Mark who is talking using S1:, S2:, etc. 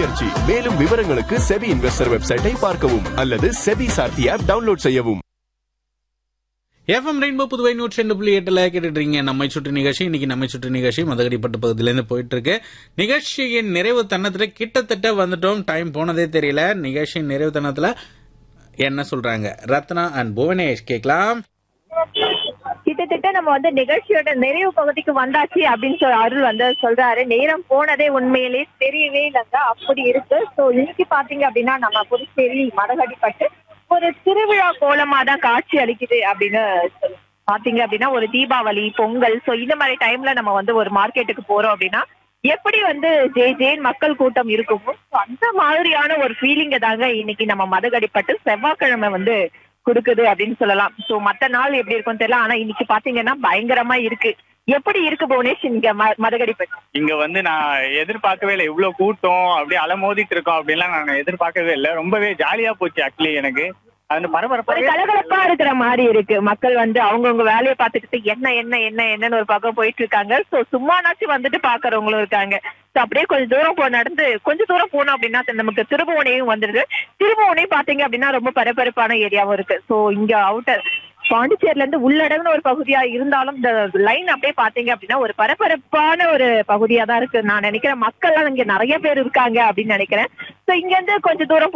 S1: முயற்சி மேலும் விவரங்களுக்கு செபி இன்வெஸ்டர் வெப்சைட்டை பார்க்கவும் அல்லது செபி சார்த்தி ஆப் டவுன்லோட் செய்யவும்
S2: எஃப்எம் ரெயின்போ புதுவை நூற்றி ரெண்டு புள்ளி எட்டுல கேட்டுட்டு இருக்கீங்க நம்மை சுற்று நிகழ்ச்சி இன்னைக்கு நம்மை சுற்று நிகழ்ச்சி மதகடிப்பட்ட பகுதியிலேருந்து போயிட்டு இருக்கு நிகழ்ச்சியின் நிறைவு தன்னத்துல கிட்டத்தட்ட வந்துட்டோம் டைம் போனதே தெரியல நிகழ்ச்சியின் நிறைவு தன்னத்துல என்ன சொல்றாங்க ரத்னா அண்ட் புவனேஷ் கேட்கலாம்
S3: கிட்டத்தட்ட நம்ம வந்து நிகழ்ச்சியோட நிறைவு பகுதிக்கு வந்தாச்சு அப்படின்னு சொல்லி அருள் வந்து சொல்றாரு நேரம் போனதே உண்மையிலே தெரியவே இல்லைங்க அப்படி இருக்கு சோ இன்னைக்கு பாத்தீங்க அப்படின்னா நம்ம புதுச்சேரி மடகடிப்பட்டு ஒரு திருவிழா கோலமா தான் காட்சி அளிக்குது அப்படின்னு சொல்லு- பாத்தீங்க அப்படின்னா ஒரு தீபாவளி பொங்கல் சோ இந்த மாதிரி டைம்ல நம்ம வந்து ஒரு மார்க்கெட்டுக்கு போறோம் அப்படின்னா எப்படி வந்து ஜே ஜேன் மக்கள் கூட்டம் இருக்குமோ so அந்த மாதிரியான ஒரு ஃபீலிங்க தாங்க இன்னைக்கு நம்ம மதகடிப்பட்டு செவ்வாய்க்கிழமை வந்து கொடுக்குது அப்படின்னு சொல்லலாம் சோ மத்த நாள் எப்படி இருக்கும் தெரியல ஆனா இன்னைக்கு பாத்தீங்கன்னா பயங்கரமா இருக்கு எப்படி இருக்கு புவனேஷ் இங்க ம- மதகடிப்பட்டு
S4: இங்க வந்து நான் எதிர்பார்க்கவே இல்லை இவ்வளவு கூட்டம் அப்படியே அலமோதிட்டு இருக்கோம் அப்படின்லாம் நான் எதிர்பார்க்கவே இல்லை ரொம்பவே ஜாலியா போச்சு ஆக்சுவலி எனக்கு அது
S3: ஒரு
S4: பரபரப்பாக
S3: கலகலப்பா இருக்கிற மாதிரி இருக்கு மக்கள் வந்து அவங்கவுங்க வேலையை பார்த்துக்கிட்டு என்ன என்ன என்ன என்னன்னு ஒரு பக்கம் போயிட்டு இருக்காங்க சோ சும்மானாச்சும் வந்துட்டு பாக்குறவங்களும் இருக்காங்க சோ அப்படியே கொஞ்சம் தூரம் போ நடந்து கொஞ்சம் தூரம் போனோம் அப்படின்னா நமக்கு திருபுவனையும் வந்துருது திருபுவனையும் பாத்தீங்க அப்படின்னா ரொம்ப பரபரப்பான ஏரியாவும் இருக்கு சோ இங்க அவுட்டர் பாண்டிச்சேரில இருந்து உள்ளடங்குன ஒரு பகுதியா இருந்தாலும் இந்த லைன் அப்படியே பாத்தீங்க அப்படின்னா ஒரு பரபரப்பான ஒரு பகுதியா தான் இருக்கு நான் நினைக்கிறேன் மக்கள் எல்லாம் இங்க நிறைய பேர் இருக்காங்க அப்படின்னு நினைக்கிறேன் சோ இங்க இருந்து கொஞ்சம் தூரம்